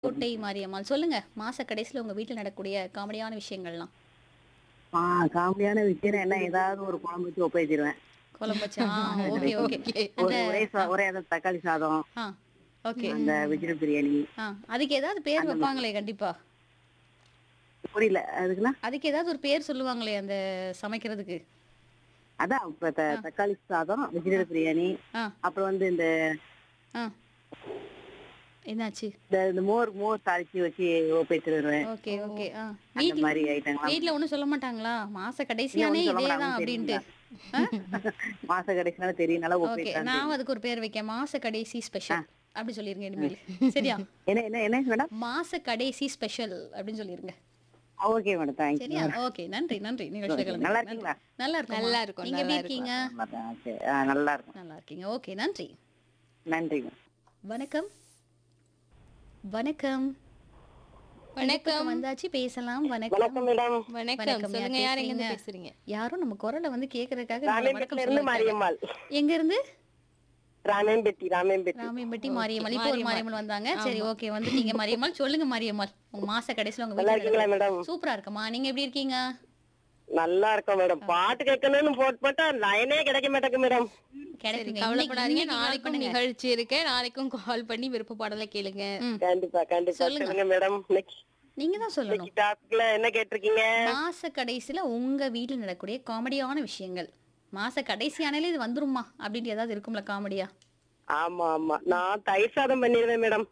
கோட்டை மாரியம்மாள் சொல்லுங்க மாச கடைசியில உங்க வீட்டுல நடக்கக்கூடிய காமெடியான விஷயங்கள்லாம் ஆ காமெடியான விஷயம் என்ன ஏதாவது ஒரு குழம்பு வச்சு ஒப்பேச்சிருவேன் குழம்பு வச்சா ஓகே ஓகே ஒரு ஒரே சா- ஒரே அந்த தக்காளி சாதம் ஆ ஓகே அந்த வெஜிடபிள் பிரியாணி ஆ அதுக்கு ஏதாவது பேர் வைப்பாங்களே கண்டிப்பா புரியல அதுக்குன்னா அதுக்கு ஏதாவது ஒரு பேர் சொல்லுவாங்களே அந்த சமைக்கிறதுக்கு அதான் இப்ப த- தக்காளி சாதம் வெஜிடபிள் பிரியாணி ஆ அப்புறம் வந்து இந்த ஆ என்னாச்சு இந்த- இந்த மோர் மோர் தாளிச்சு வச்சு ஒப்பேச்சு வருவேன் ஓகே ஓகே ஆ அந்த வீட்ல மாதிரி ஐட்டங்கள்லாம் வீட்ல ஒண்ணும் சொல்ல மாட்டாங்களா மாச கடைசியானே சொல்ல இதேதான் மாட்டாங்க, அப்படின்ட்டு மாச கடைசினால தெரியும் நல்லா ஓகே ஒப்பேச்சு நான் அதுக்கு ஒரு பேர் வைக்க மாச கடைசி ஸ்பெஷல் அப்படி சொல்லிருங்க இனிமேல் சரியா என்ன என்ன என்ன மேடம் மாச கடைசி ஸ்பெஷல் அப்படின்னு சொல்லிருங்க ஓகே மேடம் தேங்க்யூ சரியா ஓகே நன்றி நன்றி நிகழ்ச்சியில கலந்து நல்லா நன்றி. இருக்கீங்களா? நல்லா இருக்கும் நல்லா இருக்கும், நீங்க எப்படி நல்லா இருக்கீங்க நல்லா இருக்கும் நல்லா இருக்கீங்க ஓகே நன்றி நன்றிங்க வணக்கம் வணக்கம் வணக்கம் வந்தாச்சு பேசலாம் வணக்கம் வணக்கம் மேடம் வணக்கம் வணக்கம், சொல்லுங்க யார் யார் எங்க இருந்து பேசுறீங்க? பேசுறீங்க யாரும் நம்ம குரலை வந்து கேக்குறதுக்காக நம்மள வணக்கம் ராமேம்பேட்டில இருந்து சொல்லிருக்காங்க. மாரியம்மாள் எங்க இருந்து ராமேம்பேட்டி ராமேம்பேட்டி ராமியம்பட்டி மாரியம்மாள் இப்போ ஒரு மாரியம்மாள் வந்தாங்க சரி ஓகே வந்துட்டீங்க மாரியம்மாள் சொல்லுங்க மாரியம்மாள் உங்க மாச கடைசியில உங்க நல்லா வீட்டுல இருக்கீங்களா நடக்கிற- மேடம் சூப்பரா இருக்குமா நீங்க எப்படி இருக்கீங்க நல்லா இருக்கோம் மேடம் பாட்டு கேட்கணும்னு போட்டு போட்டா லைனே கிடைக்க மாட்டேங்குது மேடம் கிடைக்குங்க கவலைப்படாதீங்க இன்னைக்கு call நாளைக்கும் பண்ணுங்க. நிகழ்ச்சி இருக்கு நாளைக்கும் கால் பண்ணி விருப்ப பாடலை கேளுங்க கண்டிப்பா கண்டிப்பா சொல்லுங்க. சொல்லுங்க மேடம் இன்னைக்கு நீங்க தான் சொல்லணும் இன்னைக்கு டாபிக்ல என்ன கேட்டிருக்கீங்க மாச கடைசியில உங்க வீட்டுல நடக்கக்கூடிய காமெடியான விஷயங்கள் மாச கடைசியானாலே இது வந்துருமா அப்படின்ட்டு ஏதாவது இருக்கும்ல காமெடியா ஆமா ஆமா நான் தயிர் சாதம் பண்ணிடுவேன் மேடம்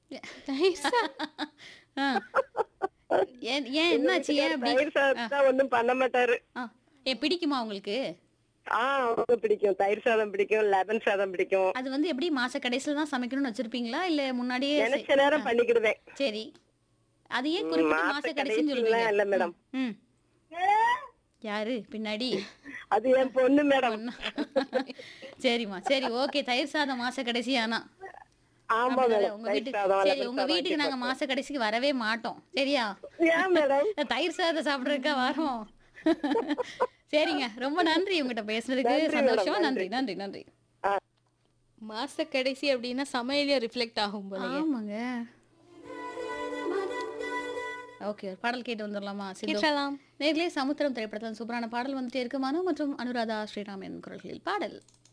ஆ. ஏன் ஏன் என்னாச்சு ஏன் அப்படி தயிர் சாதம் தான் ஒண்ணும் பண்ண மாட்டாரு ஆ. ஏன் பிடிக்குமா உங்களுக்கு ஆ அவங்க பிடிக்கும் தயிர் சாதம் பிடிக்கும் லெமன் சாதம் பிடிக்கும் அது வந்து எப்படி மாச கடைசியில தான் சமைக்கணும்னு வச்சிருப்பீங்களா இல்ல முன்னாடியே செ- நினைச்ச நேரம் பண்ணிக்கிடுவேன் சரி அது ஏன் குறிப்பிட்டு மாச கடைசின்னு சொல்றீங்க இல்ல மேடம் ம் யாரு பின்னாடி அது என் பொண்ணு மேடம் சரிம்மா சரி ஓகே தயிர் சாதம் மாச கடைசி ஆனா ஆமா அப்படிதானே? மேடம் உங்க தயிர் வீட்டுக்கு சாதம் சரி லெமன் உங்க சாதம் வீட்டுக்கு நாங்க வைக்க மாச கடைசிக்கு வரவே மாட்டோம் சரியா ஏன் மேடம் தயிர் சாதம் சாப்பிடுறதுக்கா வரோம் சரிங்க ரொம்ப நன்றி உங்ககிட்ட பேசுனதுக்கு நன்றி மேடம், சந்தோஷம் நன்றி நன்றி நன்றி மாச கடைசி அப்படின்னா சமையலே ரிஃப்ளெக்ட் ஆகும் போல ஆமாங்க ஓகே பாடல் கேட்டு வந்துடலாமா சிந்து கேட்கலாம் நேர்லயே சமுத்திரம் திரைப்படத்தில் சூப்பரான பாடல் வந்துட்டே இருக்கு மனு மற்றும் அனுராதா ஸ்ரீராமன் குரல்களில் பாடல்